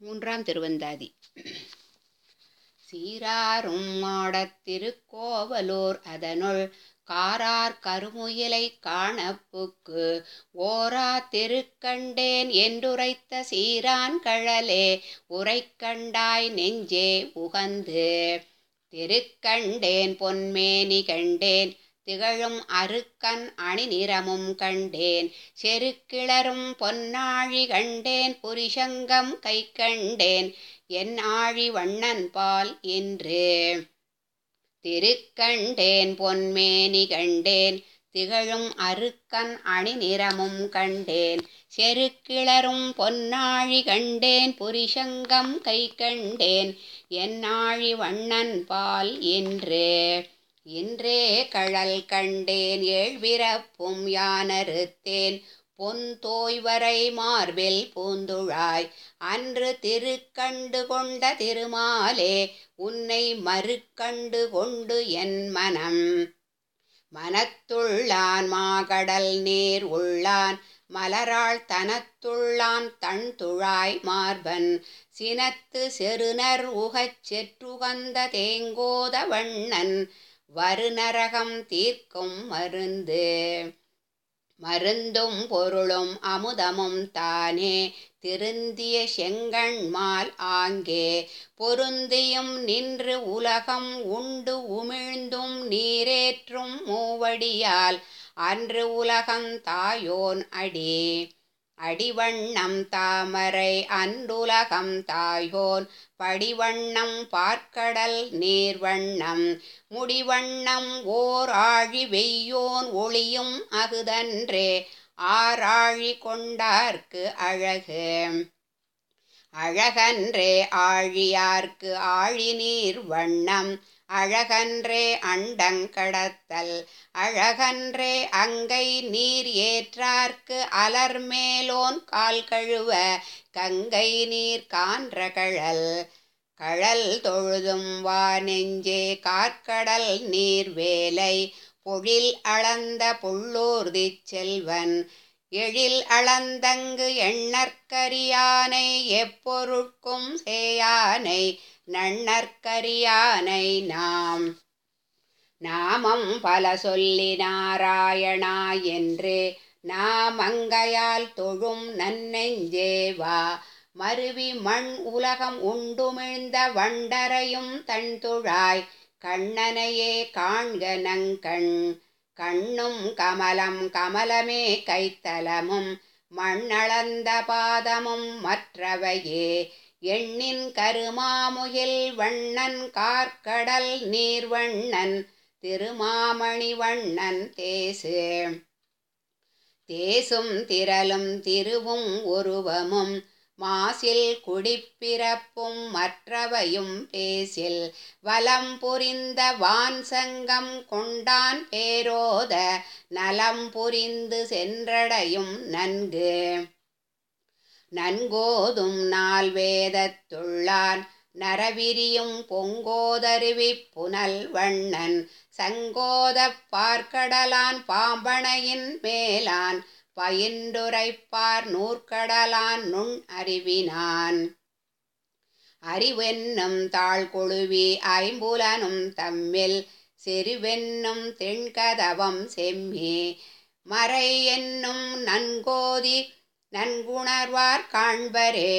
மூன்றாம் திருவந்தாதி சீராரும் மாடத் திருக்கோவலூர் அதனுள் காரார் கருமுயிலை காணப்புக்கு ஓரா திருக்கண்டேன் என்றுரைத்த சீரான் கழலே உரைக்கண்டாய் நெஞ்சே உகந்து திருக்கண்டேன் பொன்மேனி கண்டேன் திகழும் அருக்கன் அணிநிறமும் கண்டேன் செருக்கிளரும் பொன்னாழி கண்டேன் புரிசங்கம் கை கண்டேன் என் ஆழி வண்ணன் பால் என்று திருக்கண்டேன் பொன்மேனி கண்டேன் திகழும் அருக்கன் அணிநிறமும் கண்டேன் செருக்கிளரும் பொன்னாழி கண்டேன் புரிசங்கம் கை கண்டேன் என் ஆழி வண்ணன் பால் என்று இன்றே கழல் கண்டேன் ஏழ்விறப்பும் யானறுத்தேன் பொன் தோய்வரை மார்பில் பூந்துழாய் அன்று திருக்கண்டு கொண்ட திருமாலே உன்னை மறுக்கண்டு கொண்டு என் மனம் மனத்துள்ளான் மாகடல் நீர் உள்ளான் மலராள் தனத்துள்ளான் தன் துழாய் மார்பன் சினத்து செருனர் உகச் செற்றுகந்த தேங்கோத வண்ணன் வருநரகம் தீர்க்கும் மருந்து மருந்தும் பொருளும் அமுதமும் தானே திருந்திய செங்கண்மால் ஆங்கே பொருந்தியும் நின்று உலகம் உண்டு உமிழ்ந்தும் நீரேற்றும் மூவடியால் அன்று உலகம் தாயோன் அடி அடிவண்ணம் தாமரை அன்றுலகம் தாயோன் படிவண்ணம் பார்க்கடல் நீர்வண்ணம் முடிவண்ணம் ஓர் ஆழி வெய்யோன் ஒளியும் அகுதன்றே ஆராழி கொண்டார்க்கு அழகு அழகன்றே ஆழியார்க்கு ஆழி நீர் வண்ணம் அழகன்றே அண்டங்கடத்தல் அழகன்றே அங்கை நீர் ஏற்றார்க்கு அலர்மேலோன் கால் கழுவ கங்கை நீர் கான்ற கழல் கழல் தொழுதும் வா நெஞ்சே கார்க்கடல் நீர் வேலை பொழில் அளந்த புள்ளூர்தி செல்வன் எழில் அளந்தங்கு எண்ணற்கரியானை எப்பொருட்கும் சேயானை நன்னற்கரியானை நாம் நாமம் பல சொல்லி நாராயணா என்று நாமங்கையால் தொழும் நன்னெஞ்சேவா மருவி மண் உலகம் உண்டுமிழ்ந்த வண்டரையும் தன் துழாய் கண்ணனையே காண்க நங்கண் கண்ணும் கமலம் கமலமே கைத்தலமும் மண்ணளந்த பாதமும் மற்றவையே எண்ணின் கருமாமுகில் வண்ணன் கார்க்கடல் நீர்வண்ணன் திருமாமணி வண்ணன் தேசு தேசும் திரளும் திருவும் உருவமும் மாசில் குடிப்பிறப்பும் மற்றவையும் பேசில் வலம் புரிந்த வான் சங்கம் கொண்டான் பேரோத நலம் புரிந்து சென்றடையும் நன்கு நன்கோதும் நாள் வேதத்துள்ளான் நரவிரியும் பொங்கோதருவி புனல் வண்ணன் சங்கோத பார்க்கடலான் பாம்பனையின் மேலான் பயின்றுரைப்பார் நூற்கடலான் நுண் அறிவினான் அறிவென்னும் தாழ் கொழுவி ஐம்புலனும் தம்மில் செருவென்னும் தென்கதவம் செம்மி மறை என்னும் நன்கோதி நன்குணர்வார் காண்பரே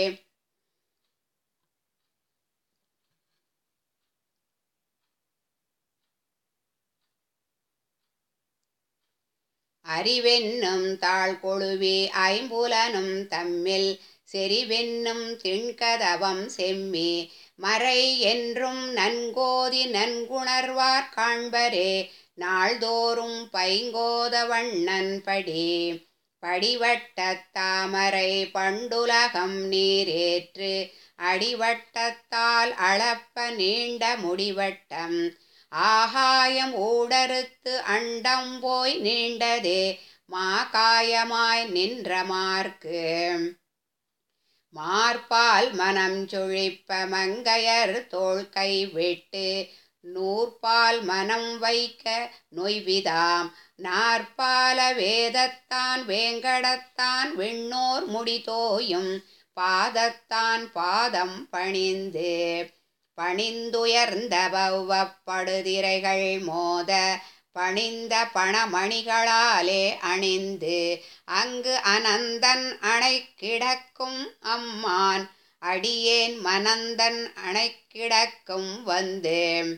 அறிவென்னும் தாழ் கொழுவி ஐம்புலனும் தம்மில் செறிவென்னும் திண்கதவம் செம்மி மறை என்றும் நன்கோதி நன்குணர்வார் காண்பரே நாள்தோறும் பைங்கோத வண்ணன் படி படிவட்டத் தாமரை பண்டுலகம் நீரேற்று அடிவட்டத்தால் அளப்ப நீண்ட முடிவட்டம் ஆகாயம் ஊடறுத்து அண்டம் போய் நீண்டதே மாகாயமாய் நின்ற மார்க்கு மார்பால் மனம் சுழிப்ப மங்கையர் தோள் கை விட்டு நூற்பால் மனம் வைக்க நொய்விதாம் நாற்பால வேதத்தான் வேங்கடத்தான் விண்ணோர் முடிதோயும் பாதத்தான் பாதம் பணிந்து பணிந்துயர்ந்த பௌவப்படுதிரைகள் மோத பணிந்த பணமணிகளாலே அணிந்து அங்கு அனந்தன் அணை கிடக்கும் அம்மான் அடியேன் மனந்தன் அணை கிடக்கும் வந்து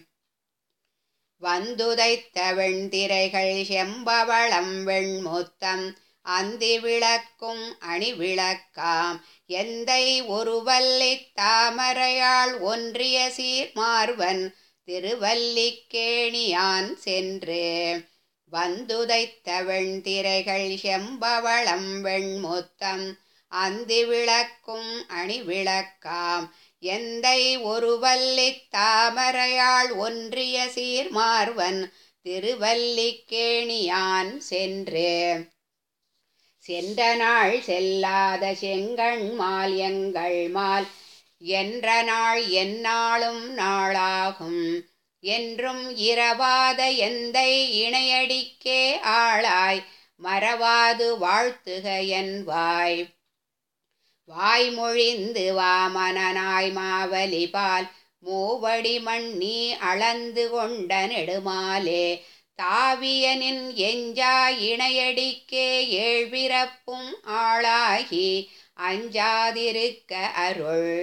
வந்துதைத்த வெண்திரைகள் செம்பவளம் வெண்முத்தம் அந்தி விளக்கும் அணி விளக்காம் எந்தை ஒருவல்லி தாமரையாள் ஒன்றிய சீர்மார்வன் திருவல்லிக்கேணியான் சென்று வந்துதைத்த வெண்திரைகள் செம்பவளம் வெண்முத்தம் அந்தி விளக்கும் அணி விளக்காம் எந்தை ஒருவல்லி தாமரையாள் ஒன்றிய சீர்மார்வன் திருவல்லிக்கேணியான் சென்று சென்ற நாள் செல்லாத செங்கண் மால் எங்கள் மால் என்ற நாள் எந்நாளும் நாளாகும் என்றும் இரவாத எந்தை இணையடிக்கே ஆளாய் மறவாது வாழ்த்துக என் வாய் வாய்மொழிந்து வாமனனாய் மாவலிபால் மூவடி மண்ணி அளந்து கொண்ட நெடுமாலே தாவியனின் எஞ்சா இணையடிக்கே ஏழ்பிறப்பும் ஆளாகி அஞ்சாதிருக்க அருள்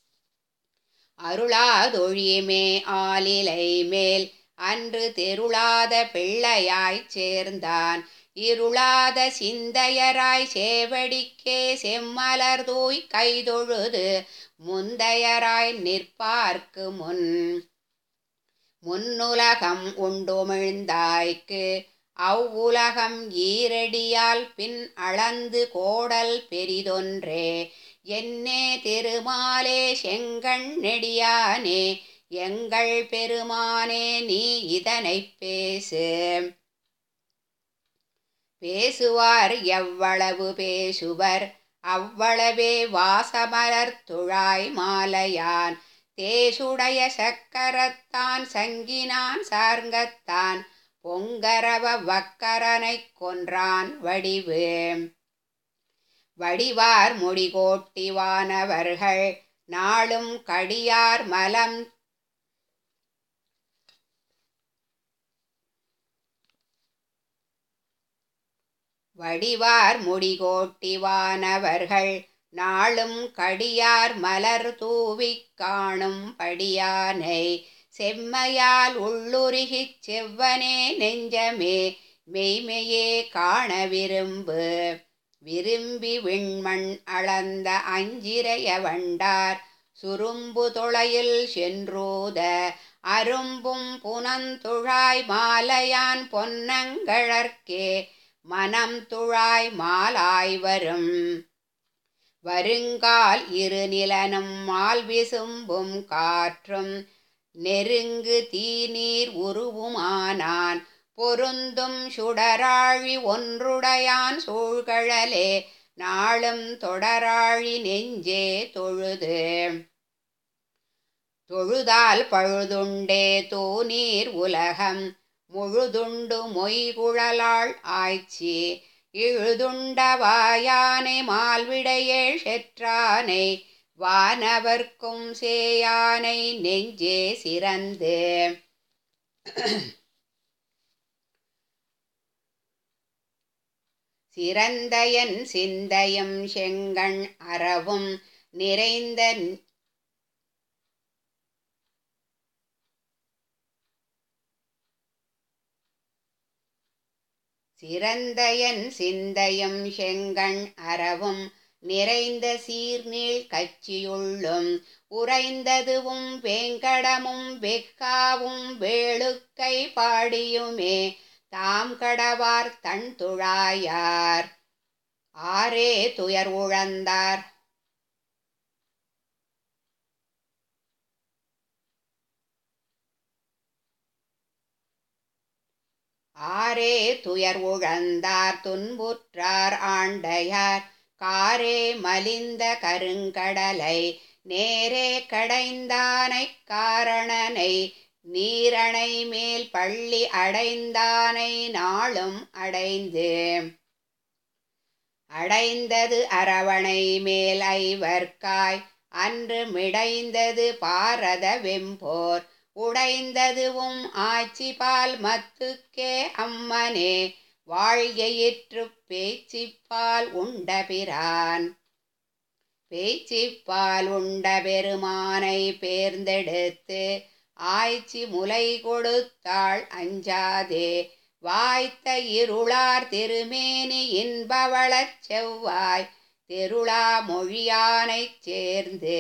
அருளாதொழியுமே ஆலிலை மேல் அன்று தெருளாத பிள்ளையாய்ச் சேர்ந்தான் இருளாத சிந்தையராய் சேவடிக்கே செம்மலர் தூய் கைதொழுது முந்தையராய் நிற்பார்க்கு முன் முன்னுலகம் உண்டுமிழ்ந்தாய்க்கு அவ்வுலகம் ஈரடியால் பின் அளந்து கோடல் பெரிதொன்றே என்னே திருமாலே செங்கண் நெடியானே எங்கள் பெருமானே நீ இதனைப் பேசு பேசுவார் எவ்வளவு பேசுவர் அவ்வளவே வாசமலர் துழாய் மாலையான் தேசுடைய சக்கரத்தான் சங்கினான் சார்ங்கத்தான் பொங்கரவ வக்கரனைக் கொன்றான் வடிவு வடிவார் முடிகோட்டி வானவர்கள் நாளும் கடியார் மலம் வடிவார் முடிகோட்டி வானவர்கள் நாளும் கடியார் மலர் தூவிக் காணும் படியானை செம்மையால் உள்ளுருகிச் செவ்வனே நெஞ்சமே மெய்மையே காண விரும்பு விரும்பி விண்மண் அளந்த அஞ்சிரைய வண்டார் சுரும்பு தொளையில் சென்றூத அரும்பும் புனந்துழாய் மாலையான் பொன்னங்கழற்கே மனம் துழாய் மாலாய் வரும் வருங்கால் இருநிலனும் மால் விசும்பும் காற்றும் நெருங்கு தீநீர் உருவுமானான் பொருந்தும் சுடராழி ஒன்றுடையான் சூழ்கழலே நாளும் தொடராழி நெஞ்சே தொழுது தொழுதால் பழுதுண்டே தூநீர் உலகம் முழுதுண்டு மொய்குழலாள் ஆய்ச்சி இழுதுண்ட வாயானை மால்விடையேழ் செற்றானை வானவர்க்கும் சேயானை நெஞ்சே சிறந்து சிறந்தயன் சிந்தையும் செங்கண் அறவும் நிறைந்த சிறந்தயன் சிந்தையும் செங்கண் அறவும் நிறைந்த சீர்நீள் கச்சியுள்ளும் உறைந்ததுவும் வேங்கடமும் வெக்காவும் வேளுக்கை பாடியுமே தாம் கடவார் தன் துழாயார் ஆரே துயர் உழந்தார் ஆரே துயர் உழந்தார் துன்புற்றார் ஆண்டையார் காரே மலிந்த கருங்கடலை நேரே கடைந்தானைக் காரணனை நீரணை மேல் பள்ளி அடைந்தானை நாளும் அடைந்து அடைந்தது அரவணை மேல் ஐவர்க்காய் அன்று மிடைந்தது பாரத வெம்போர் உடைந்ததுவும் ஆட்சி பால் மத்துக்கே அம்மனே வாழ்கையிற்று பேச்சிப்பால் உண்ட பிரான் பேச்சிப்பால் உண்ட பெருமானை பேர்ந்தெடுத்து ஆய்ச்சி முலை கொடுத்தாள் அஞ்சாதே வாய்த்த இருளார் திருமேனி இன்பவளச் செவ்வாய் தெருளா மொழியானைச் சேர்ந்து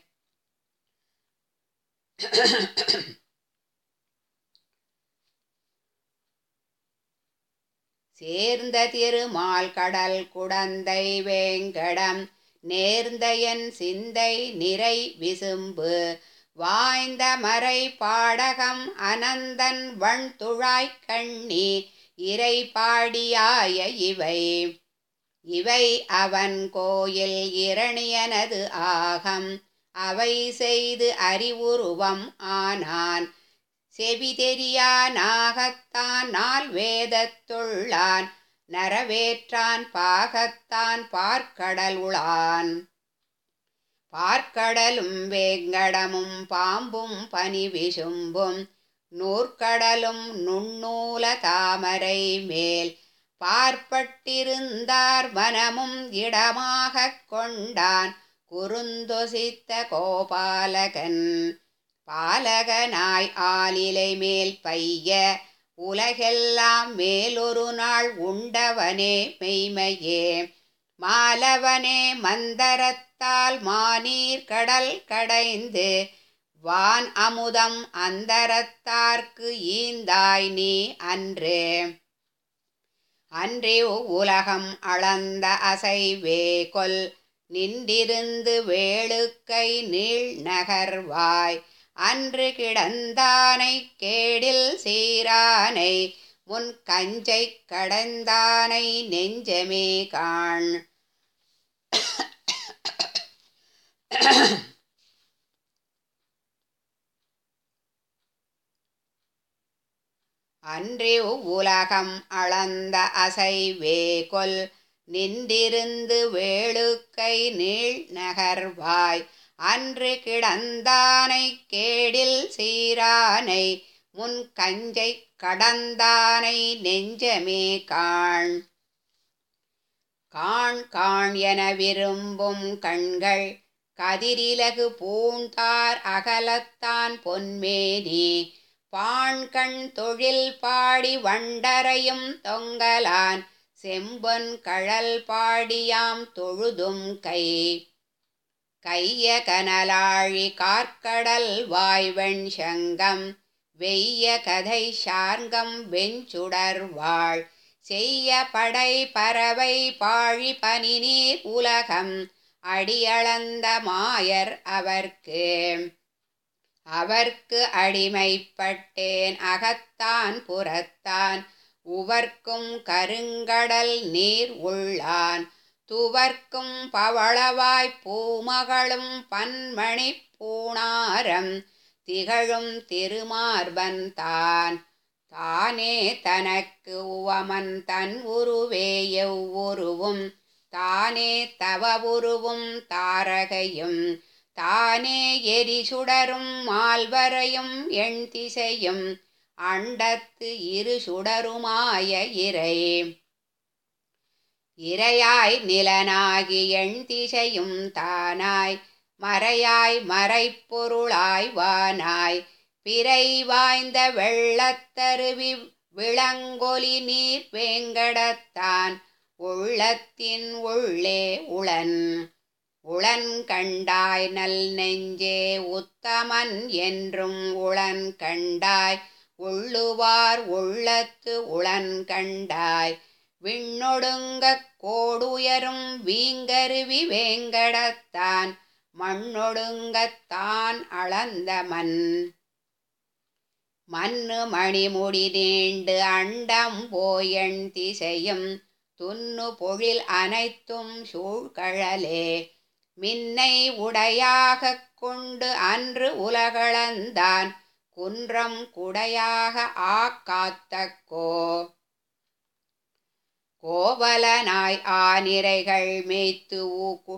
சேர்ந்த திருமால் கடல் குடந்தை வேங்கடம் நேர்ந்த என் சிந்தை நிறை விசும்பு வாய்ந்த மறை பாடகம் அனந்தன் வண் துழாய்க் கண்ணி இறை பாடியாய இவை இவை அவன் கோயில் இரணியனது ஆகம் அவை செய்து அறிவுருவம் ஆனான் செவி தெரியா நாகத்தான் நாள் வேதத்துள்ளான் நரவேற்றான் பாகத்தான் பார்க்கடல் உளான் பார்க்கடலும் வேங்கடமும் பாம்பும் பனி விசும்பும் நூற்கடலும் நுண்ணூல தாமரை மேல் பார்ப்பட்டிருந்தார் வனமும் இடமாகக் கொண்டான் குறுந்தொசித்த கோபாலகன் பாலகனாய் ஆலிலை மேல் பைய உலகெல்லாம் மேலொரு நாள் உண்டவனே மெய்மையே மாலவனே மந்தரத்தால் மானீர் கடல் கடைந்து வான் அமுதம் அந்தரத்தார்க்கு ஈந்தாய் நீ அன்றே அன்றே உலகம் அளந்த அசைவே கொல் நின்றிருந்து வேளுக்கை நீள் நகர்வாய் அன்று கிடந்தானை கேடில் சீரானை முன் கஞ்சை கடந்தானை நெஞ்சமே காண் அன்றே உலகம் அளந்த அசைவே கொல் நின்றிருந்து வேளுக்கை நீள் நகர்வாய் அன்று கிடந்தானை கேடில் சீரானை முன் கஞ்சை கடந்தானை நெஞ்சமே காண் காண் காண் என விரும்பும் கண்கள் கதிரிலகு பூந்தார் அகலத்தான் பொன்மேனி பாண்கண் தொழில் பாடி வண்டரையும் தொங்கலான் செம்பொன் கழல் பாடியாம் தொழுதும் கை கைய கனலாழி கார்க்கடல் வாய்வெண் சங்கம் வெய்ய கதை சார்கம் வெஞ்சுடர்வாள் செய்ய படை பறவை பாழி பனிநீர் உலகம் அடியளந்த மாயர் அவர்க்கு அவர்க்கு அடிமைப்பட்டேன் அகத்தான் புறத்தான் உவர்க்கும் கருங்கடல் நீர் உள்ளான் துவர்க்கும் பவளவாய் பூமகளும் பன்மணி பூணாரம் திகழும் திருமார்பன் தான் தானே தனக்கு உவமன் தன் உருவே எவ்வுருவும் தானே தவ உருவும் தாரகையும் தானே எரிசுடரும் மால்வரையும் எண் திசையும் அண்டத்து இரு சுடருமாய இறை இரையாய் நிலனாகி எண் திசையும் தானாய் மறையாய் மறைப்பொருளாய் வானாய் பிறை வாய்ந்த வெள்ளத்தருவி விளங்கொலி நீர் வேங்கடத்தான் உள்ளத்தின் உள்ளே உளன் உளன் கண்டாய் நல் நெஞ்சே உத்தமன் என்றும் உளன் கண்டாய் உள்ளுவார் உள்ளத்து உளன் கண்டாய் விண்ணொடுங்கக் கோடுயரும் வீங்கருவி வேங்கடத்தான் மண்ணொடுங்கத்தான் அளந்த மண் மண்ணு மணிமுடி நீண்டு அண்டம் போயண் திசையும் துன்னு பொழில் அனைத்தும் சூழ்கழலே மின்னை உடையாகக் கொண்டு அன்று உலகளந்தான் குன்றம் குடையாக ஆ காத்தக்கோ கோவலனாய் ஆனிரைகள் மேய்த்து ஊக்கு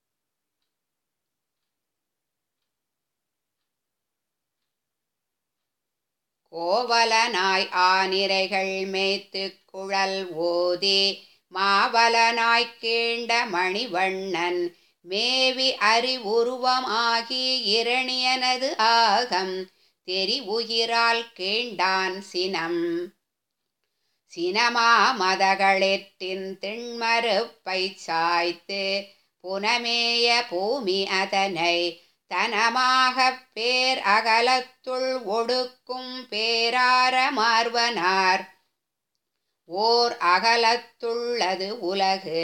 கோவலனாய் ஆனிரைகள் மேய்த்து குழல் ஓதி மாவலனாய்க் கீண்ட மணிவண்ணன் மேவி அறிவுருவமாகி இரணியனது ஆகம் தெரி உயிரால் கீண்டான் சினம் சினமா மதகளிற்றின் திண்மறுப்பை சாய்த்து புனமேய பூமி அதனை தனமாகப் பேர் அகலத்துள் ஒடுக்கும் பேரார மார்வனார் ஓர் அகலத்துள்ளது உலகு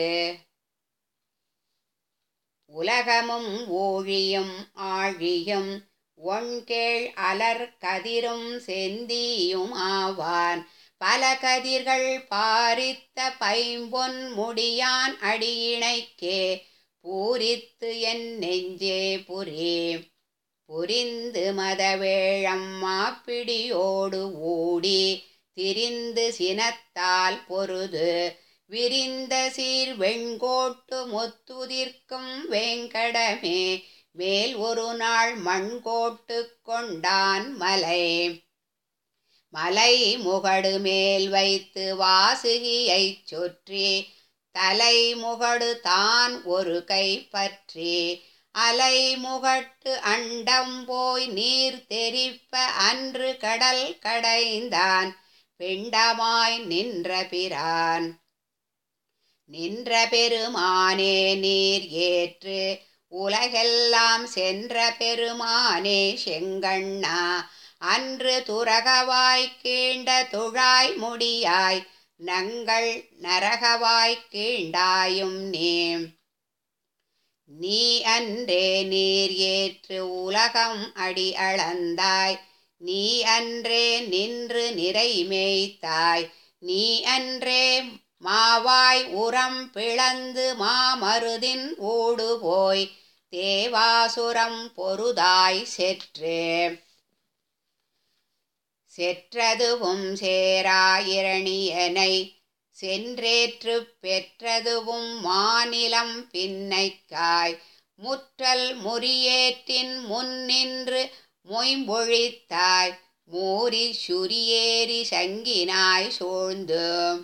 உலகமும் ஊழியும் ஆழியும் ஒண்கேள் அலர் கதிரும் செந்தியும் ஆவான் பல கதிர்கள் பாரித்த பைம்பொன் முடியான் அடியிணைக்கே பூரித்து என் நெஞ்சே புரி புரிந்து மதவேழம் மாப்பிடியோடு ஓடி திரிந்து சினத்தால் பொருது விரிந்த சீர் வெண்கோட்டு முத்துதிர்க்கும் வேங்கடமே மேல் ஒரு நாள் மண்கோட்டு கொண்டான் மலை மலை முகடு மேல் வைத்து வாசுகியைச் சுற்றி தலை முகடு தான் ஒரு கை பற்றி அலை முகட்டு அண்டம் போய் நீர் தெரிப்ப அன்று கடல் கடைந்தான் பிண்டமாய் நின்ற பிரான் நின்ற பெருமானே நீர் ஏற்று உலகெல்லாம் சென்ற பெருமானே செங்கண்ணா அன்று துரகவாய் கீண்ட துழாய் முடியாய் நங்கள் நரகவாய் கீண்டாயும் நேம் நீ அன்றே நீர் ஏற்று உலகம் அடி அளந்தாய் நீ அன்றே நின்று நிறை மேய்த்தாய் நீ அன்றே மாவாய் உரம் பிளந்து மாமருதின் ஓடு போய் தேவாசுரம் பொருதாய் செற்று செற்றதுவும் சேராயிரணியனை சென்றேற்று பெற்றதுவும் மாநிலம் பின்னைக்காய் முற்றல் முறியேற்றின் முன்னின்று மொய்ம்பொழித்தாய் மூரி சுரியேறி சங்கினாய் சூழ்ந்து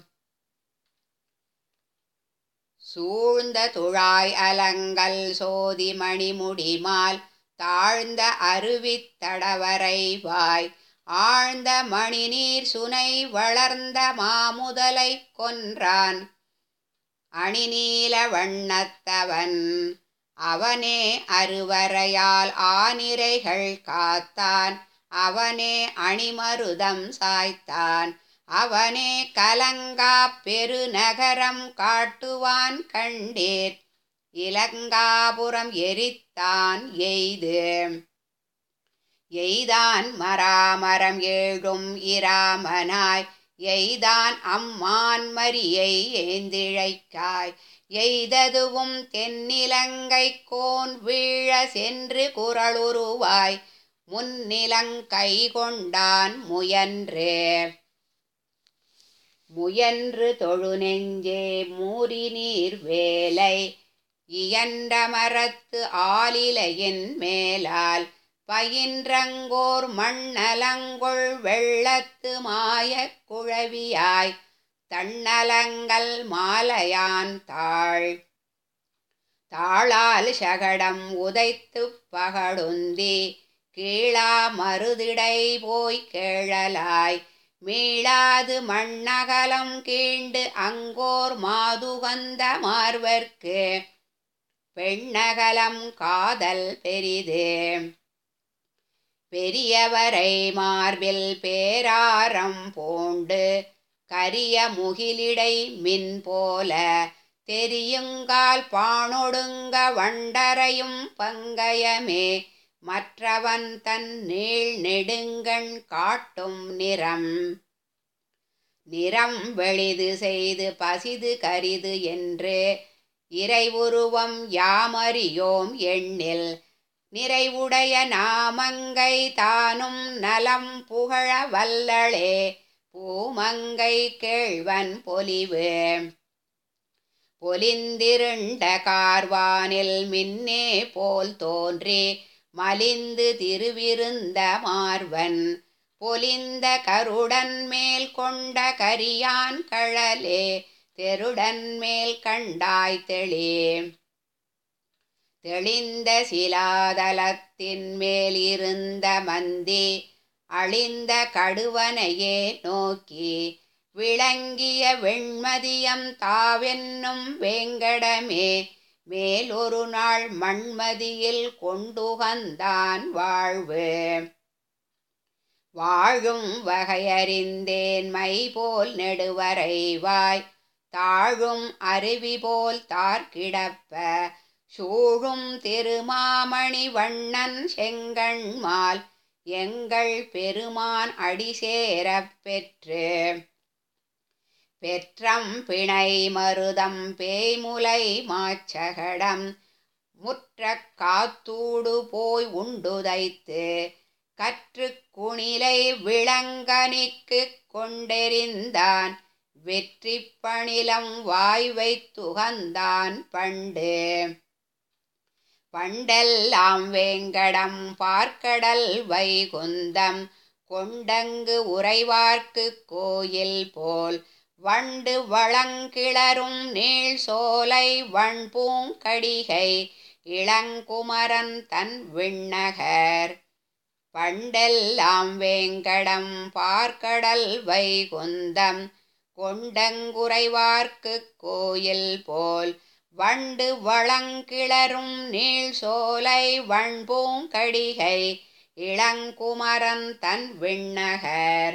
சூழ்ந்த துழாய் அலங்கல் சோதி மணிமுடிமால் தாழ்ந்த அருவித் தடவரை வாய் ஆழ்ந்த மணிநீர் சுனை வளர்ந்த மாமுதலை கொன்றான் அணிநீல வண்ணத்தவன் அவனே அருவரையால் ஆனிரைகள் காத்தான் அவனே அணிமருதம் சாய்த்தான் அவனே கலங்கா பெருநகரம் காட்டுவான் கண்டீர் இலங்காபுரம் எரித்தான் எய்து எய்தான் மராமரம் ஏழும் இராமனாய் எய்தான் அம்மான் மரியை ஏந்திழைக்காய் எய்ததுவும் தென்னிலங்கை கோன் வீழ சென்று குரலுருவாய் முன்னிலங்கை கொண்டான் முயன்று முயன்று தொழு நெஞ்சே மூரி நீர் வேலை இயன்ற மரத்து ஆலிலையின் மேலால் பயின்றங்கோர் மண்ணலங்கொள் வெள்ளத்து மாயக் குழவியாய் தன்னலங்கல் மாலையான் தாள் தாளால் சகடம் உதைத்துப் பகடுந்தி கீழா மருதிடை போய் கேழலாய் மீளாது மண்ணகலம் கீண்டு அங்கோர் மாதுகந்த மார்வர்க்கு பெண்ணகலம் காதல் பெரிது பெரியவரை மார்பில் பேராரம் பூண்டு கரிய முகிலிடை மின் போல தெரியுங்கால் பாணொடுங்க வண்டரையும் பங்கயமே மற்றவன் தன் நீள் நெடுங்கண் காட்டும் நிறம் நிறம் வெளிது செய்து பசிது கரிது என்று இறைவுருவம் யாமறியோம் எண்ணில் நிறைவுடைய நாமங்கை தானும் நலம் புகழ வல்லளே பூமங்கை கேழ்வன் பொலிவு பொலிந்திருண்ட கார்வானில் மின்னே போல் தோன்றி மலிந்து திருவிருந்த மார்வன் பொலிந்த கருடன் மேல் கொண்ட கரியான் கழலே தெருடன் மேல் கண்டாய் தெளி தெளிந்த சிலாதலத்தின் மேல் இருந்த மந்தி அழிந்த கடுவனையே நோக்கி விளங்கிய வெண்மதியம் தாவென்னும் வேங்கடமே மேலொரு நாள் மண்மதியில் கொண்டுகந்தான் வாழ்வு வாழும் வகையறிந்தேன் மை போல் நெடுவரைவாய் தாழும் அருவி போல் தார்கிடப்ப சூழும் திருமாமணி வண்ணன் செங்கண்மால் எங்கள் பெருமான் அடிசேரப் பெற்று பெற்றம் பிணை மருதம் பேய்முலை மாச்சகடம் முற்ற காத்தூடு போய் உண்டுதைத்து கற்று குணிலை விளங்கனிக்கு கொண்டெறிந்தான் வெற்றி பணிலம் வாய் வைத்துகந்தான் பண்டு பண்டெல்லாம் வேங்கடம் பார்க்கடல் வைகுந்தம் கொண்டங்கு உறைவார்க்கு கோயில் போல் வண்டு வளங்கிளரும் நீள் சோலை வண்பூங்கடிகை இளங்குமரன் தன் விண்ணகர் பண்டெல்லாம் வேங்கடம் பார்க்கடல் வைகுந்தம் கொண்டங்குறைவார்க்கு கோயில் போல் வண்டு வளங்கிளரும் நீள் சோலை வண்பூங்கடிகை இளங்குமரன் தன் விண்ணகர்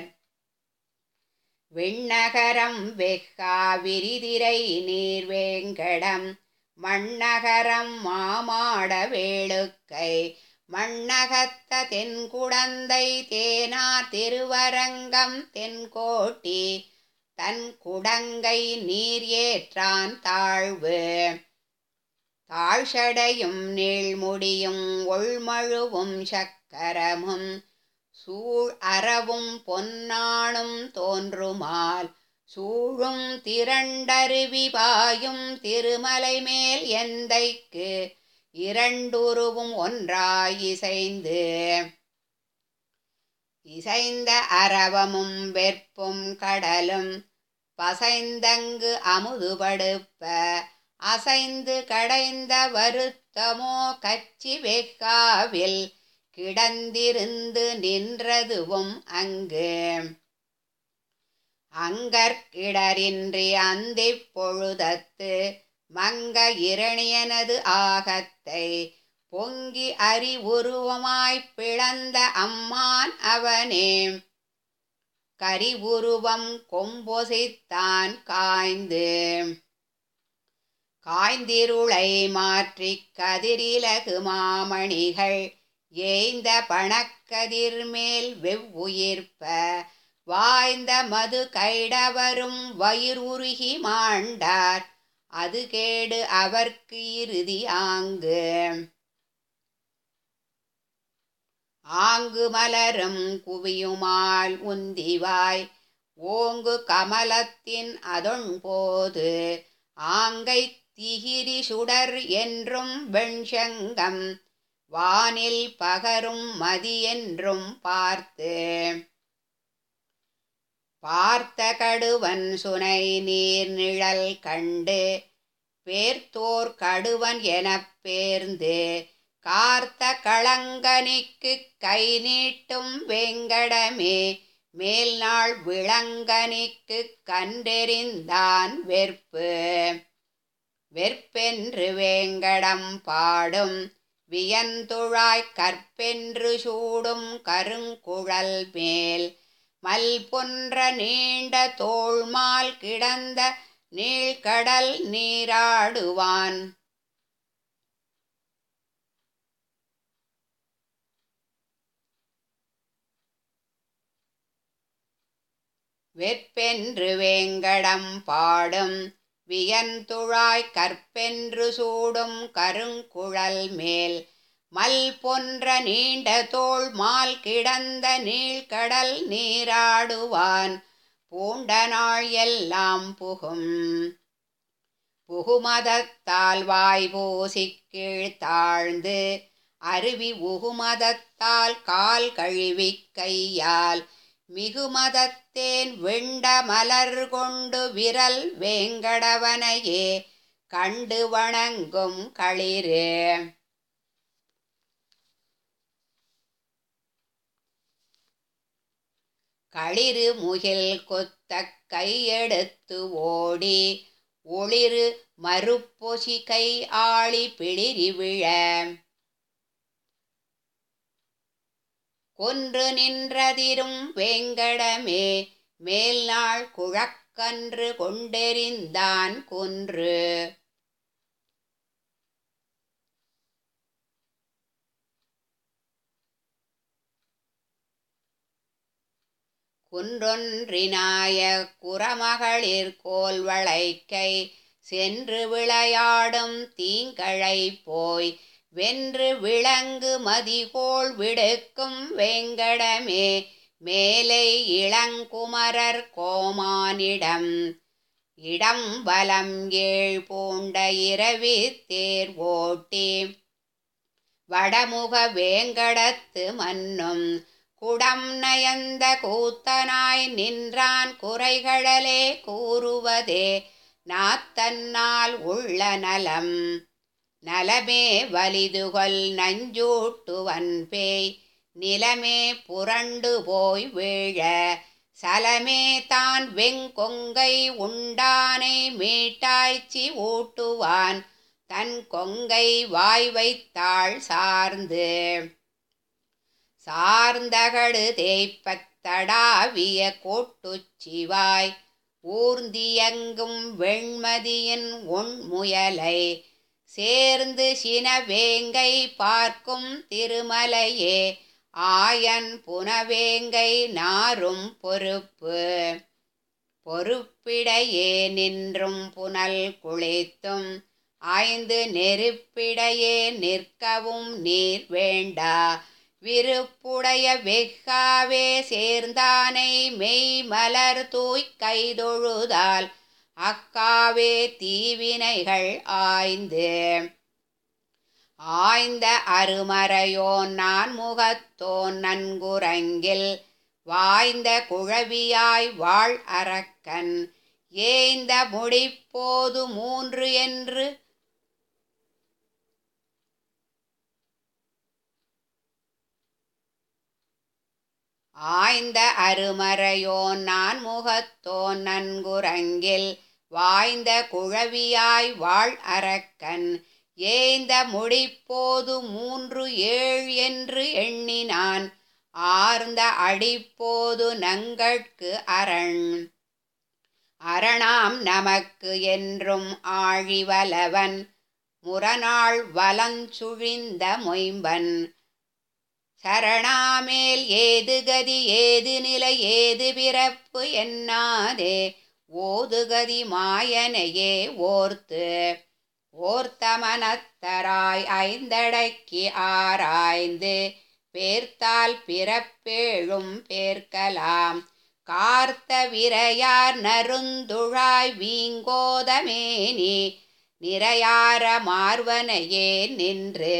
விண்ணகரம் வெக்கா விரிதிரை நீர்வேங்கடம் மண்ணகரம் மாமாட வேளுக்கை மண்ணகத்த தென்குடந்தை தேனார் திருவரங்கம் தென்கோட்டி தன் குடங்கை நீர் ஏற்றான் தாழ்வு தாழ்சடையும் நீள்முடியும் ஒள்மழுவும் சக்கரமும் சூழ் அறவும் பொன்னானும் தோன்றுமால் சூழும் திரண்டருவி பாயும் திருமலை மேல் எந்தைக்கு இரண்டுருவும் ஒன்றாய் இசைந்து இசைந்த அரவமும் வெற்பும் கடலும் பசைந்தங்கு அமுதுபடுப்ப அசைந்து கடைந்த வருத்தமோ கச்சி வெக்காவில் கிடந்திருந்து நின்றதுவும் அங்கு அங்கற்கிடரின்றி அந்திப் பொழுதத்து மங்க இரணியனது ஆகத்தை பொங்கி அறிவுருவமாய்ப் பிளந்த அம்மான் அவனே கரிவுருவம் கொம்பொசித்தான் காய்ந்து காய்ந்திருளை மாற்றிக் கதிரிலகு மாமணிகள் ஏய்ந்த பணக்கதிர் மேல் வெவ்வுயிர்ப்ப வாய்ந்த மது கைடவரும் வயிறுருகி மாண்டார் அது கேடு அவர்க்கு இறுதி ஆங்கு ஆங்கு மலரும் குவியுமால் உந்திவாய் ஓங்கு கமலத்தின் அதொன்போது ஆங்கை திகிரி சுடர் என்றும் வெண்சங்கம் வானில் பகரும் மதி என்றும் பார்த்து பார்த்த கடுவன் சுனை நீர் நிழல் கண்டு பேர்த்தோர் கடுவன் எனப் பேர்ந்து கார்த்த களங்கனிக்கு கை நீட்டும் வேங்கடமே மேல் நாள் விளங்கனிக்கு கண்டெறிந்தான் வெற்பு வெற்பென்று வேங்கடம் பாடும் வியந்துழாய் கற்பென்று சூடும் கருங்குழல் மேல் மல் பொன்ற நீண்ட தோள்மால் கிடந்த நீழ்கடல் நீராடுவான் வெற்பென்று வேங்கடம் பாடும் வியந்துழாய் கற்பென்று சூடும் கருங்குழல் மேல் மல் பொன்ற நீண்ட தோள் மால் கிடந்த நீழ்கடல் நீராடுவான் பூண்ட நாள் எல்லாம் புகும் புகுமதத்தால் வாய் பூசிக் கீழ் தாழ்ந்து அருவி உகுமதத்தால் கால் கழுவிக் கையால் மிகுமதத்தேன் வெண்ட மலர் கொண்டு விரல் வேங்கடவனையே கண்டு வணங்கும் களிறு களிறு முகில் கொத்தக் கையெடுத்து ஓடி ஒளிரு மறுப்பொசி கை ஆளி பிளிரி விழ கொன்று நின்றதிரும் வேங்கடமே மேல்நாள் குழக்கன்று கொண்டெறிந்தான் கொன்று குன்றொன்றினாய குறமகளிர் கோல் வளைக்கை சென்று விளையாடும் தீங்கழை போய் வென்று விளங்கு மதிகோள் விடுக்கும் வேங்கடமே மேலை இளங்குமரர் கோமானிடம் இடம் வலம் ஏழ் பூண்ட இரவி தேர் ஓட்டி வடமுக வேங்கடத்து மன்னும் குடம் நயந்த கூத்தனாய் நின்றான் குறைகளே கூறுவதே நாத்தன்னால் உள்ள நலம் நலமே வலிதுகொல் நஞ்சூட்டுவன் பேய் நிலமே புரண்டு போய் வீழ சலமே தான் வெங்கொங்கை உண்டானை மீட்டாய்ச்சி ஊட்டுவான் தன் கொங்கை வாய் வைத்தாள் சார்ந்து சார்ந்தகடு தேய்ப்பத்தடாவிய கோட்டுச்சிவாய் ஊர்ந்தியங்கும் வெண்மதியின் உண்முயலை சேர்ந்து சினவேங்கை பார்க்கும் திருமலையே ஆயன் புனவேங்கை நாரும் பொறுப்பு பொறுப்பிடையே நின்றும் புனல் குளித்தும் ஆய்ந்து நெருப்பிடையே நிற்கவும் நீர் வேண்டா விருப்புடைய வெக்காவே சேர்ந்தானை மெய் மலர் தூய் கைதொழுதால் அக்காவே தீவினைகள் ஆய்ந்து ஆய்ந்த அருமறையோன் நான் முகத்தோன் நன்குரங்கில் வாய்ந்த குழவியாய் வாழ் அரக்கன் ஏய்ந்த முடிப்போது மூன்று என்று ஆய்ந்த அருமறையோன் நான் முகத்தோன் நன்குரங்கில் வாய்ந்த குழவியாய் வாழ் அரக்கன் ஏய்ந்த முடிப்போது மூன்று ஏழ் என்று எண்ணினான் ஆர்ந்த அடிப்போது நங்கட்கு அரண் அரணாம் நமக்கு என்றும் ஆழிவலவன் முரணாள் வலஞ்சுழிந்த மொயம்பன் சரணாமேல் ஏது கதி ஏது நிலை ஏது பிறப்பு என்னாதே ஓதுகதி மாயனையே ஓர்த்து ஓர்த்த மனத்தராய் ஐந்தடக்கி ஆராய்ந்து பேர்த்தால் பிறப்பேழும் பேர்க்கலாம் கார்த்த விரையார் நருந்துழாய் வீங்கோதமேனி நிறையார மார்வனையே நின்று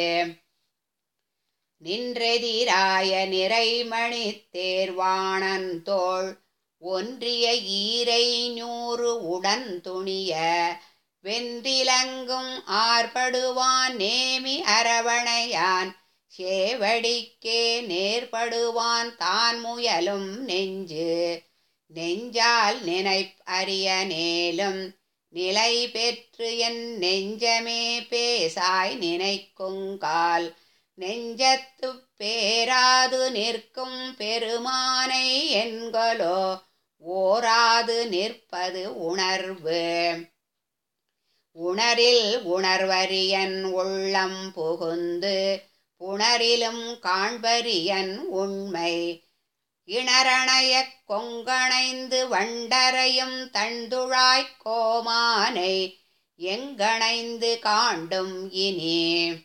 நின்றெதிராய நிறைமணி தேர்வாணன் தோள் ஒன்றிய ஈரை நூறு உடன் துணிய வென்றிலங்கும் ஆர்படுவான் நேமி அரவணையான் சேவடிக்கே நேர்படுவான் தான் முயலும் நெஞ்சு நெஞ்சால் நினைப் அறிய நேலும் நிலை பெற்று என் நெஞ்சமே பேசாய் நினைக்குங்கால் நெஞ்சத்து பேராது நிற்கும் பெருமானை என்கொலோ ஓராது நிற்பது உணர்வு உணரில் உணர்வரியன் உள்ளம் புகுந்து புணரிலும் காண்பரியன் உண்மை இணரணையக் கொங்கணைந்து வண்டரையும் தண்டுழாய்க் கோமானை எங்கணைந்து காண்டும் இனி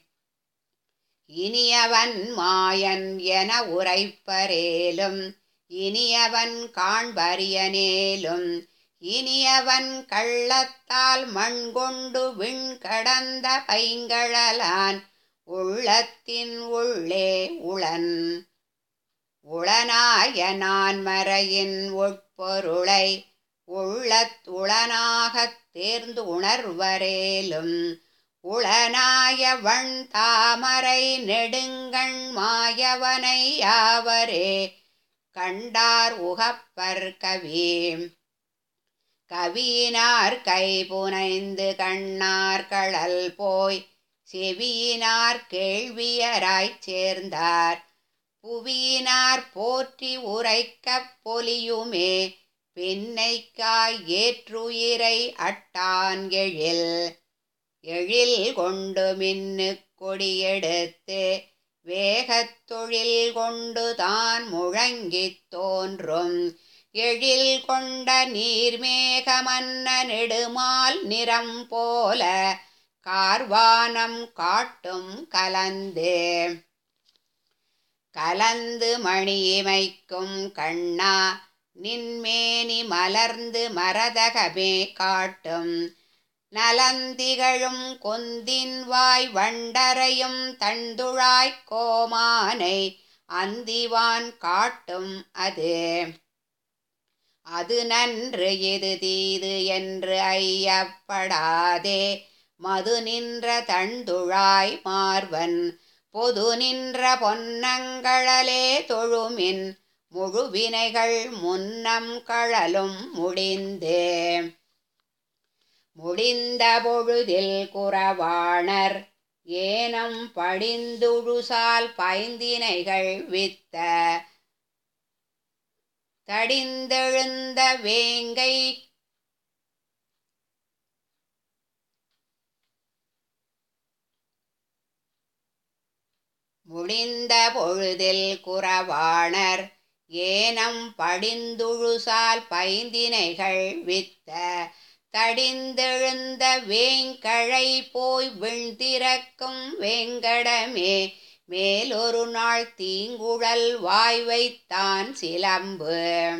இனியவன் மாயன் என உரைப்பரேலும் இனியவன் காண்பரியனேலும் இனியவன் கள்ளத்தால் மண் கொண்டு விண் கடந்த பைங்கழலான் உள்ளத்தின் உள்ளே உளன் உளனாய நான் மறையின் உட்பொருளை உள்ளத் உளனாகத் தேர்ந்து உணர்வரேலும் உளனாய வண் தாமரை நெடுங்கண் மாயவனை யாவரே கண்டார் உகப்பர் கவி கவியினார் கை புனைந்து கண்ணார் கடல் போய் செவியினார் கேள்வியராய்ச் சேர்ந்தார் புவியினார் போற்றி உரைக்கப் பொலியுமே பின்னைக்காய் ஏற்றுயிரை அட்டான் எழில் எழில் கொண்டு மின்னு கொடியெடுத்து வேகத் தொழில் கொண்டு தான் முழங்கித் தோன்றும் எழில் கொண்ட நீர்மேகமன்ன நெடுமால் நிறம் போல கார்வானம் காட்டும் கலந்து கலந்து மணியிமைக்கும் கண்ணா நின்மேனி மலர்ந்து மரதகமே காட்டும் நலந்திகழும் கொந்தின் வாய் வண்டரையும் தண்டுழாய்க் கோமானை அந்திவான் காட்டும் அது அது நன்று இது தீது என்று ஐயப்படாதே மது நின்ற தண்டுழாய் மார்வன் பொது நின்ற பொன்னங்கழலே தொழுமின் முழுவினைகள் முன்னம் கழலும் முடிந்தே முடிந்த பொழுதில் குறவாணர் ஏனம் படிந்துழுசால் பைந்தினைகள் வித்த தடிந்தெழுந்த வேங்கை முடிந்த பொழுதில் குறவாணர் ஏனம் படிந்துழுசால் பைந்தினைகள் வித்த தடிந்தெழுந்த வேங்கழை போய் விண்திறக்கும் வேங்கடமே மேலொரு நாள் தீங்குழல் வாய் வைத்தான் சிலம்பு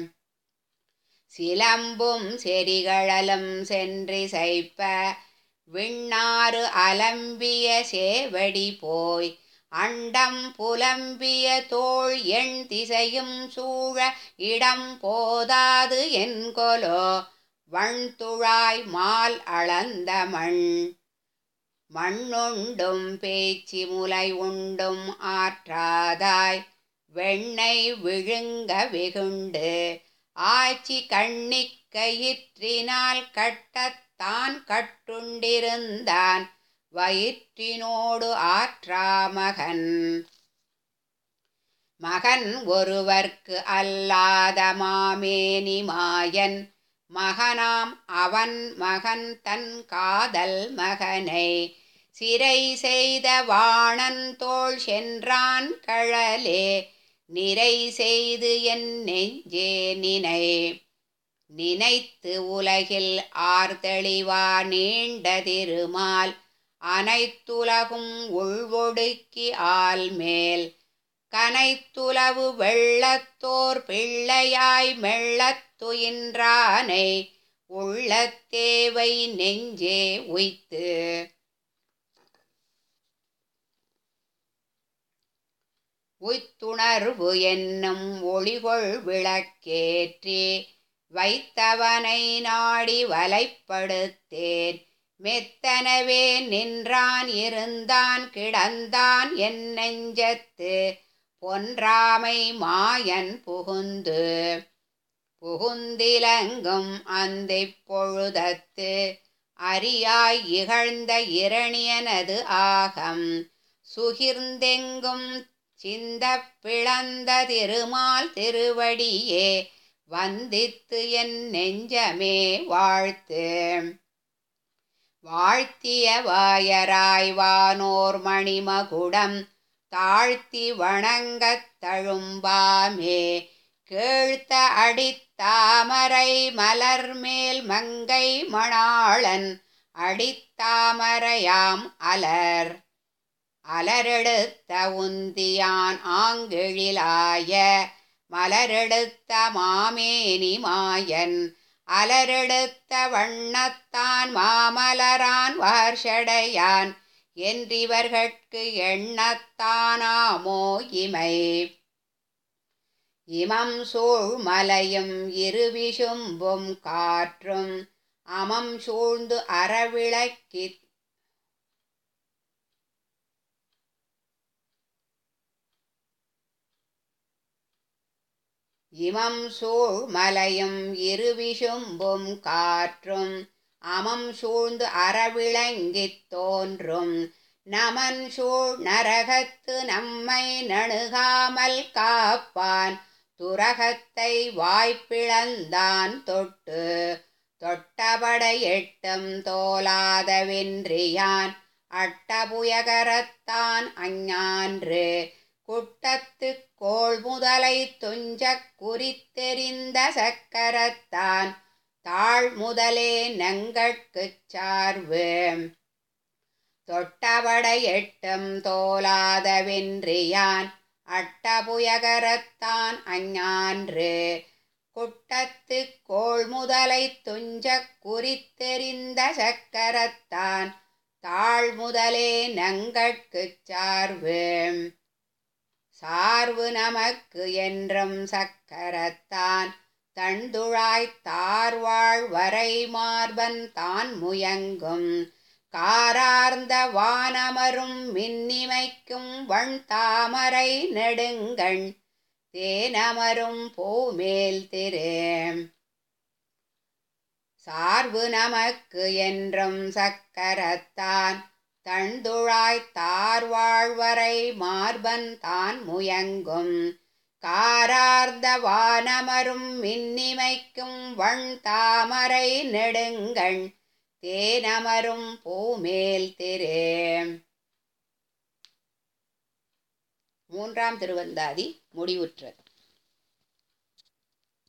சிலம்பும் செரிகழலும் சென்றிசைப்ப விண்ணாறு அலம்பிய சேவடி போய் அண்டம் புலம்பிய தோள் எண் திசையும் சூழ இடம் போதாது என்கொலோ வண்துழாய் மால் அளந்த மண் மண்ணுண்டும் பேச்சு முலை உண்டும் ஆற்றாதாய் வெண்ணெய் விழுங்க வெகுண்டு ஆச்சி கண்ணிக் கயிற்றினால் கட்டத்தான் கட்டுண்டிருந்தான் வயிற்றினோடு ஆற்றா மகன் மகன் ஒருவர்க்கு அல்லாத மாமேனி மாயன் மகனாம் அவன் மகன் தன் காதல் மகனை சிறை செய்த வாணன் தோள் சென்றான் கழலே நிறை செய்து என் நெஞ்சே நினை நினைத்து உலகில் ஆர்தெளிவா நீண்ட திருமால் அனைத்துலகும் உள்வொடுக்கி ஆல் மேல் கனைத்துலவு வெள்ளத்தோர் பிள்ளையாய் மெள்ளத்துயின்றானை உள்ளத்தேவை நெஞ்சே உய்த்து உய்த்துணர்வு என்னும் ஒளிகொள் விளக்கேற்றி வைத்தவனை நாடி வலைப்படுத்தேன் மெத்தனவே நின்றான் இருந்தான் கிடந்தான் என் நெஞ்சத்து பொன்றாமை மாயன் புகுந்து புகுந்திலங்கும் அந்திப் பொழுதத்து அரியாய் இகழ்ந்த இரணியனது ஆகம் சுகிர்ந்தெங்கும் சிந்தப் பிளந்த திருமால் திருவடியே வந்தித்து என் நெஞ்சமே வாழ்த்து வாழ்த்திய வாயராய் வானோர் மணிமகுடம் தாழ்த்தி வணங்கத் தழும்பாமே கேழ்த்த அடித்தாமரை மலர் மேல் மங்கை மணாளன் அடித்தாமரையாம் அலர் அலரெடுத்த உந்தியான் ஆங்கெழிலாய மலரெடுத்த மாமேனி மாயன் அலரெடுத்த வண்ணத்தான் மாமலரான் வார்ஷடையான் என்றிவர்கட்கு எண்ணத்தானாமோ இமை இமம் சூழ் மலையும் இருவிசும்பும் காற்றும் அமம் சூழ்ந்து அறவிளக்கித் இமம் சூழ் மலையும் இருவிசும்பும் காற்றும் அமம் சூழ்ந்து அறவிளங்கித் தோன்றும் நமன் சூழ் நரகத்து நம்மை நணுகாமல் காப்பான் துரகத்தை வாய்ப்பிழந்தான் தொட்டு தொட்டபடை எட்டும் தோலாத வென்றியான் அட்டபுயகரத்தான் அஞ்ஞான்று குட்டத்து கோள் முதலை துஞ்சக் குறித்தெறிந்த சக்கரத்தான் தாழ் முதலே நங்கட்குச் சார்வு தொட்டபடை எட்டும் தோலாத வென்றியான் அட்டபுயகரத்தான் அஞ்ஞான்று குட்டத்து கோள் முதலை துஞ்சக் குறித்தெறிந்த சக்கரத்தான் தாழ் முதலே நங்கட்குச் சார்வு சார்வு நமக்கு என்றும் சக்கரத்தான் தண்டுழாய்த் தார்வாழ் வரை மார்பன் தான் முயங்கும் காரார்ந்த வானமரும் மின்னிமைக்கும் வண் தாமரை நெடுங்கண் தேனமரும் பூமேல் திரு சார்பு நமக்கு என்றும் சக்கரத்தான் தண்டுழாய்த் தார்வாழ்வரை மார்பன் தான் முயங்கும் காரார்ந்த வானமரும் மின்னிமைக்கும் வண் தாமரை நெடுங்கண் தேனமரும் பூமேல் திரு மூன்றாம் திருவந்தாதி முடிவுற்றது